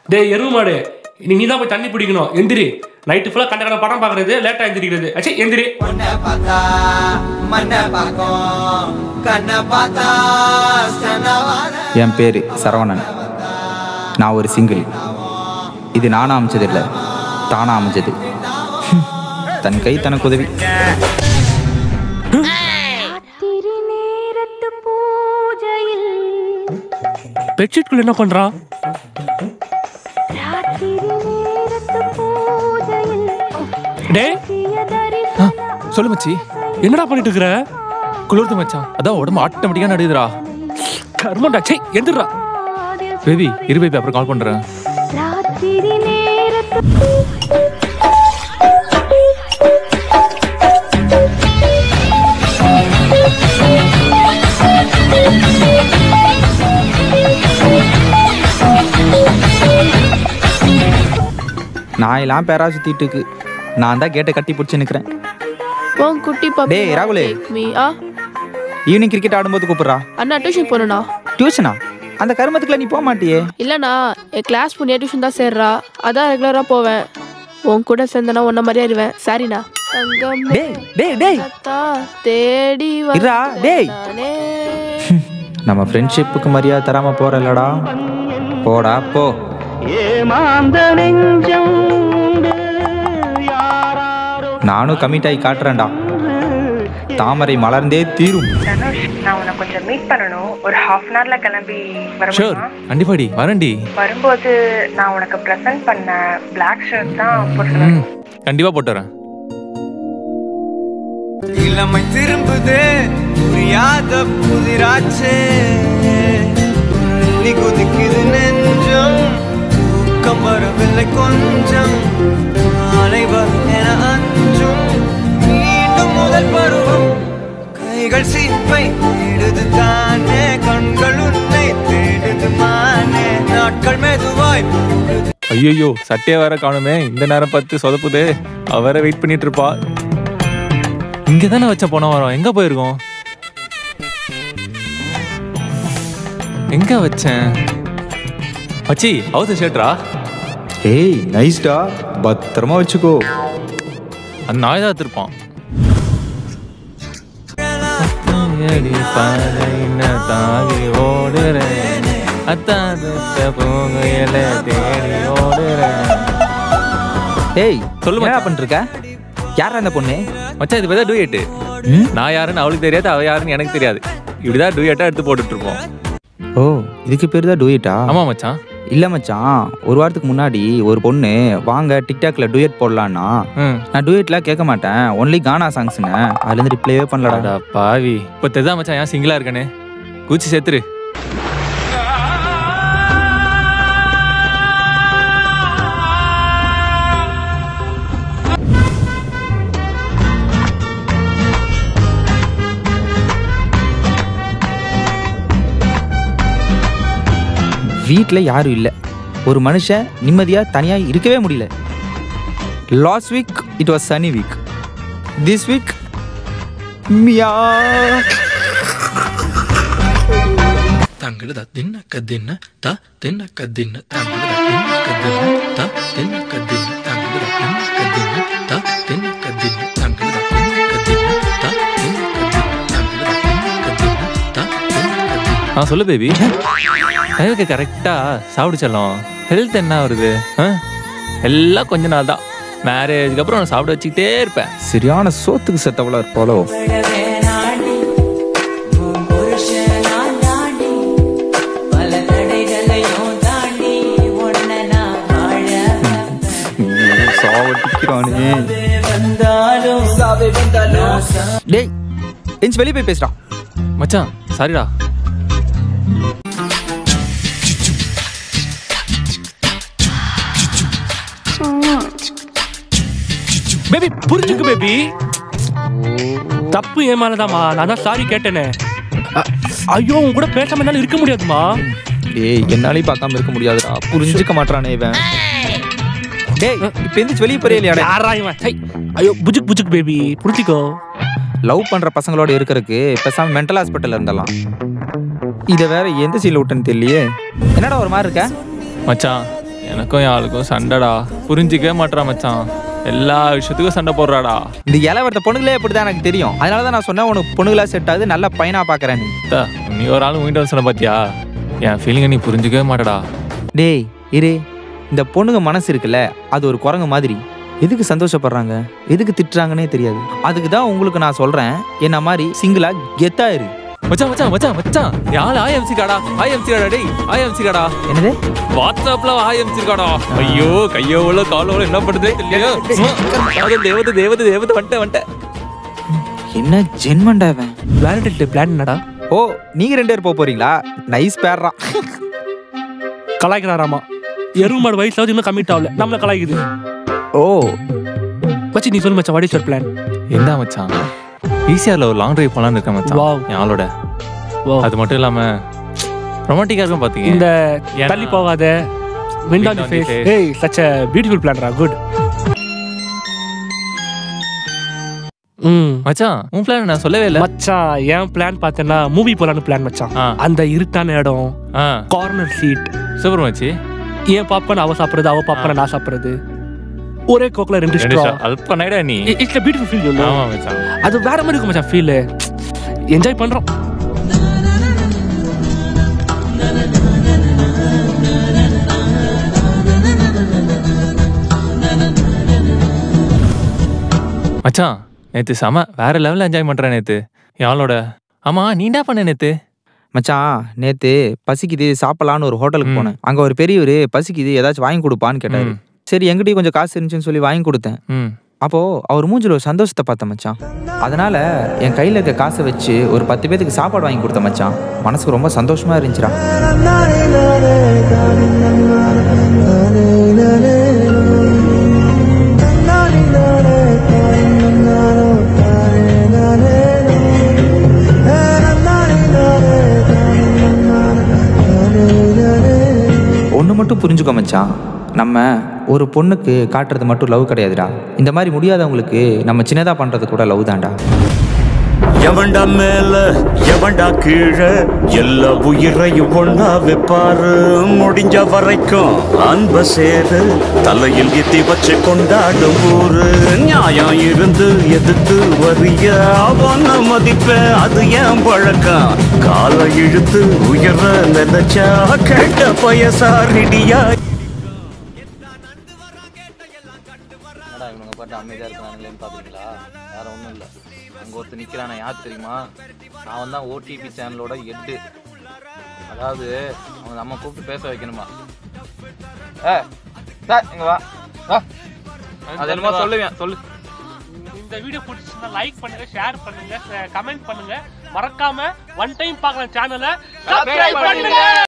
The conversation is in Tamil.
டேய் எருவு மாடு இனி நீ தான் போய் தண்ணி பிடிக்கணும் எந்திரி நைட்டு ஃபுல்லாக கண்ட கண்ட படம் பார்க்கறது லேட்டாக எந்திரிக்கிறது அச்சே எந்திரி பொண்ணை பார்த்தா மண்ணை பார்க்கும் கண்ணை பார்த்தா ஸ்டனவாத என் பேர் சரவணன் நான் ஒரு சிங்கிள் இது நானாக அமைச்சது இல்லை தானாக அமைஞ்சது தன் கை தனக்கு உதவி തിരുനേരത്ത് പൂജയിൽ பெட்ஷீட்குள்ள என்ன பண்ணுறான் രാത്രി നേരത്ത് പൂജയിൽ டேய் പ്രിയദർശന சொல்லு மச்சி என்னடா பண்ணிட்டு இருக்கிற குளிர்து மச்சான் அதான் உடம்பு ஆட்டோமேட்டிக்கா நடுதுடா கர்மண்டா சே எந்திரா பேபி இரு பேபி அப்புறம் கால் பண்றேன் രാത്രി നേരത്ത് நாயெல்லாம் பேரா சுத்திட்டு இருக்கு நான் தான் கேட்டை கட்டி பிடிச்சி நிற்கிறேன் உன் குட்டி பாப்பா டேய், ராகுலு. மீ ஆ ஈவினிங் கிரிக்கெட் ஆடும்போது கூப்பிட்றா அண்ணா டியூஷன் போகணுண்ணா டியூஷனா அந்த கருமத்துக்குலாம் நீ போக மாட்டியே இல்லைண்ணா என் கிளாஸ் பொண்ணியா டியூஷன் தான் சேர்றா அதான் ரெகுலராக போவேன் உன் கூட சேர்ந்தனா உன்ன மாதிரியே அறிவேன் சரிண்ணா தங்கம் டேய் டேய் டேய் தேடி இருடா, டேய். நானே நம்ம ஃப்ரெண்ட்ஷிப்புக்கு மரியாதை தராம போறல்லடா போடா போ நானும் கமிட் ஆகி காட்டுறேன்டா தாமரை மலர்ந்தே தீரும் தனுஷ் நான் உன்னை கொஞ்சம் மீட் பண்ணணும் ஒரு ஹாஃப் அன் ஹவர்ல கிளம்பி வர ஷூர் முடியுமா கண்டிப்பாடி வரேன்டி வரும்போது நான் உனக்கு ப்ரெசென்ட் பண்ண Black ஷர்ட் தான் போட்டு ம் கண்டிப்பா போட்டு வரேன் இளமை திரும்புதே புரியாத புதிராச்சே நீ குதிக்குது நெஞ்சம் தூக்கம் வரவில்லை கொஞ்சம் நாளை வரும் என அஞ்சும் மீண்டும் முதல் பருவம் கைகள் சீப்பை தேடுது தானே கண்கள் உன்னை தேடுது மானே நாட்கள் மெதுவாய் போகுது ஐயோ சட்டையை வேற காணுமே இந்த நேரம் பார்த்து சொதப்புது அவ வேற வெயிட் பண்ணிட்டு இருப்பா இங்க தானே வச்ச போன வாரம் எங்க போயிருக்கோம் எங்க வச்சேன் மச்சி அவுத்த ஷர்ட்ரா ஏய் நைஸ்டா பத்திரமா வச்சுக்கோ அந்த நாய் தான் எடுத்திருப்பான் தாகி ஓடுறேன் அத்தாத போகையில தேடி ஓடுறேன் ஏய் சொல்லு என்ன மச்சான். பண்ணிருக்க யாரா அந்த பொண்ணு மச்சான் இது பேர் டூயட்டு ம்? நான் யாருன்னு அவளுக்கு தெரியாது அவ யாருன்னு எனக்கு தெரியாது இப்படிதான் டூயட்டா எடுத்து போட்டுட்டு இருப்போம் ஓ இதுக்கு பேர் தான் டூயிட்டா ஆமா மச்சான் இல்ல மச்சான் ஒரு வாரத்துக்கு முன்னாடி ஒரு பொண்ணு வாங்க டிக்டாக்ல டூயட் போடலான்னா ம் நான் டூயட்லாம் கேட்க மாட்டேன் ஒன்லி கானா சாங்ஸ்னு அதுல இருந்து ரிப்ளைவே பண்ணலடா அடா பாவி இப்போ தெரிதா மச்சான் ஏன் சிங்கிளா இருக்கனே கூச்சி செத்துரு வீட்டில் யாரும் இல்லை ஒரு மனுஷன் நிம்மதியா தனியா இருக்கவே முடியல லாஸ்ட் வீக் இட் வாஸ் சனி வீக் திஸ் வீக் மியா தங்கட தின்ன கதின்ன த தின்ன கதின்ன தங்கட தின்ன கதின்ன த தின்ன கதின்ன தங்கட தின்ன கதின்ன த தின்ன கதின்ன தங்கட தின்ன கதின்ன த தின்ன கதின்ன தங்கட தின்ன கதின்ன த தின்ன கதின்ன ஆ சொல்லு பேபி டைமுக்கு கரெக்டா சாப்பிடுச்சலாம் ஹெல்த் என்ன வருது ஆ? எல்லாம் கொஞ்ச நாள் தான் மேரேஜ்க்கு அப்புறம் நான் சாப்பிட வச்சுக்கிட்டே இருப்பேன் சரியான சோத்துக்கு செத்தவளா இருப்பாளோ சாவட்டிக்கிறானே டேய் எஞ்சி வெளியே போய் பேசுறான் மச்சான் சாரிடா பேபி புரிஞ்சுக்கு பேபி தப்பு என் மேலதாம்மா நான் தான் சாரி கேட்டேனே அ- ஐயோ உன் கூட பேசாம என்னால இருக்க முடியாதுமா டேய் என்னாலையும் பார்க்காம இருக்க முடியாதுடா புரிஞ்சுக்க மாட்டானே இவன் டேய் இப்ப எந்திரிச்சு வெளியே போறியா யாரா இவன் சை. ஐயோ புஜுக் புஜுக் பேபி புரிஞ்சுக்கோ லவ் பண்ற பசங்களோட இருக்கறதுக்கு பேசாம மென்டல் ஹாஸ்பிட்டல் இருந்தலாம் இத வேற எந்த சீல விட்டேன்னு தெரியலையே என்னடா ஒரு மாதிரி இருக்க மச்சான் எனக்கும் என் ஆளுக்கும் சண்டைடா புரிஞ்சிக்கவே மாட்றான் மச்சான் எல்லா விஷயத்துக்கும் சண்டை போடுறாடா இந்த இளவரத்த பொண்ணுங்களே இப்படிதான் எனக்கு தெரியும் அதனால தான் நான் சொன்னேன் உனக்கு பொண்ணுங்களா செட் ஆகுது நல்ல பையனா பார்க்கறேன் நீ அத்தா, நீ ஒரு ஆள் உங்ககிட்ட வந்து சொன்ன பாத்தியா என் ஃபீலிங்கை நீ புரிஞ்சிக்கவே மாட்டடா டேய் இரு இந்த பொண்ணுங்க மனசு இருக்குல்ல அது ஒரு குரங்கு மாதிரி எதுக்கு சந்தோஷப்படுறாங்க எதுக்கு திட்டுறாங்கன்னே தெரியாது அதுக்கு தான் உங்களுக்கு நான் சொல்றேன் என்ன மாதிரி சிங்கிளா கெத்தா இரு மச்சான் மச்சான் மச்சான் மச்சான் யாழ் ஆயம்சி காடா ஆயம்சி காடா டேய் ஆயம்சி காடா என்னது வாட்ஸ்அப்ல ஆயம்சி காடா ஐயோ கையோ உள்ள காலோ உள்ள என்ன பண்ணுதே தெரியல தேவதை தேவதை தேவதை வந்துட்டேன் வந்துட்டேன் என்ன ஜென்மண்டா இவன் வேலண்டைன் டே பிளான் என்னடா ஓ நீங்க ரெண்டு பேர் போக போறீங்களா நைஸ் பேர்றா கலாய்க்கிறாராமா எருமாடு வயசுல இன்னும் கமிட் ஆகல நம்மள கலாய்க்குது ஓ மச்சி நீ சொல்லு மச்சான் வாட் இஸ் யுவர் பிளான் எந்த மச்சான் ஈஸியார்ல ஒரு லாங் டிரைவ் போலான்னு இருக்கேன் மச்சான் Wow. என் ஆளோட Wow. அது மட்டும் இல்லாம ரொமான்டிக்கா இருக்கும் பாத்தீங்க இந்த ஏன்னா- தள்ளி போகாத wind on the Wind on the face face. ஏய் சச் a பியூட்டிஃபுல் பிளான்ரா குட் ம் மச்சான் உன் பிளான் நான் சொல்லவே இல்ல மச்சான் என் பிளான் பார்த்தேன்னா மூவி போலான்னு பிளான் மச்சான் ஆ. அந்த இருட்டான இடம் ஆ கார்னர் சீட் சூப்பர் மச்சி என் பாப்பன் அவ சாப்பிடுறது அவ பாப்பன் நான் சாப்பிடுறது ஒரே கோக்ல ரெண்டு ரெண்டு straw. shot. அல்ப நைடா நீ இ- It's a beautiful feel, you know. ஆமா மச்சான் அது வேற மாதிரி இருக்கும் மச்சான் ஃபீல் என்ஜாய் பண்றோம் மச்சான் நேத்து செம வேற லெவல்ல என்ஜாய் பண்றேன் நேத்து என் ஆளோட ஆமா நீ என்ன பண்ண நேத்து மச்சான் நேத்து பசிக்குது சாப்பிடலான்னு ஒரு ஹோட்டலுக்கு ம். போனேன் அங்க ஒரு பெரியவர் பசிக்குது ஏதாச்சும் வாங்கி கொடுப்பான்னு கேட்டாரு ம். சரி எங்கிட்டயும் கொஞ்சம் காசு இருந்துச்சுன்னு சொல்லி வாங்கி கொடுத்தேன் ம் அப்போ அவர் மூஞ்சில ஒரு சந்தோஷத்தை பார்த்தேன் மச்சான் அதனால என் கையில இருக்க காசை வச்சு ஒரு பத்து பேத்துக்கு சாப்பாடு வாங்கி கொடுத்தேன் மச்சான் மனசுக்கு ரொம்ப சந்தோஷமா இருந்துச்சுடா ஒன்று மட்டும் புரிஞ்சுக்கோ மச்சான் நம்ம ஒரு பொண்ணுக்கு காட்டுறது மட்டும் லவ் கிடையாதுடா இந்த மாதிரி முடியாதவங்களுக்கு நம்ம சின்னதாக பண்ணுறது கூட லவ் தான்டா எவன்டா மேல எவன்டா கீழே எல்லா உயிரையும் ஒண்ணா வைப்பாரு முடிஞ்ச வரைக்கும் அன்ப சேரு தலையில் எத்தி வச்சு கொண்டாடும் ஊரு நியாயம் இருந்து எதிர்த்து வரிய அவன மதிப்ப அது ஏன் பழக்கம் காலை இழுத்து உயர நினைச்சா கேட்ட பயசாரிடியா என்னடா இவனுங்க பாட்டு அமைதியாக இருக்கிறானுங்களேன்னு பார்க்குறீங்களா வேற ஒன்றும் இல்லை அங்கே ஒருத்தர் நிற்கிறான யார் தெரியுமா நான் தான் ஓடிபி சேனலோட எட்டு அதாவது அவன் நம்ம கூப்பிட்டு பேச வைக்கணுமா ஏ சார் இங்க வா வா அது என்னமோ சொல்லுவேன் சொல்லு இந்த வீடியோ பிடிச்சிருந்தா லைக் பண்ணுங்க ஷேர் பண்ணுங்க கமெண்ட் பண்ணுங்க மறக்காம ஒன் டைம் பார்க்கலாம் சேனலை Subscribe பண்ணுங்க.